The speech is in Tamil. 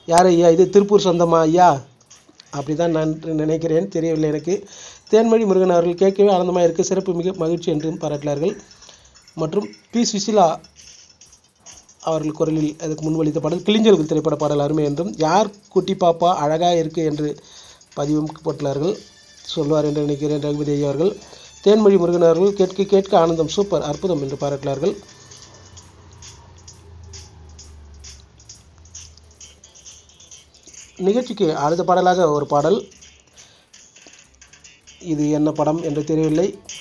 யார் ஐயா இது திருப்பூர் சொந்தமா ஐயா அப்படி தான் நான் நினைக்கிறேன் தெரியவில்லை எனக்கு தேன்மொழி முருகன் அவர்கள் கேட்கவே ஆனந்தமாக இருக்கு சிறப்பு மிக மகிழ்ச்சி என்றும் பாராட்டினார்கள் மற்றும் பி சுசிலா அவர்கள் குரலில் அதுக்கு முன்வளித்த பாடல் கிளிஞ்சல்கள் திரைப்பட பாடல் அருமை என்றும் யார் குட்டி பாப்பா அழகாக இருக்கு என்று பதிவும் போட்டுள்ளார்கள் சொல்வார் என்று நினைக்கிறேன் ரகுபதி ஐயா அவர்கள் தேன்மொழி முருகன் அவர்கள் கேட்க கேட்க ஆனந்தம் சூப்பர் அற்புதம் என்று பாராட்டினார்கள் நிகழ்ச்சிக்கு அடுத்த பாடலாக ஒரு பாடல் இது என்ன படம் என்று தெரியவில்லை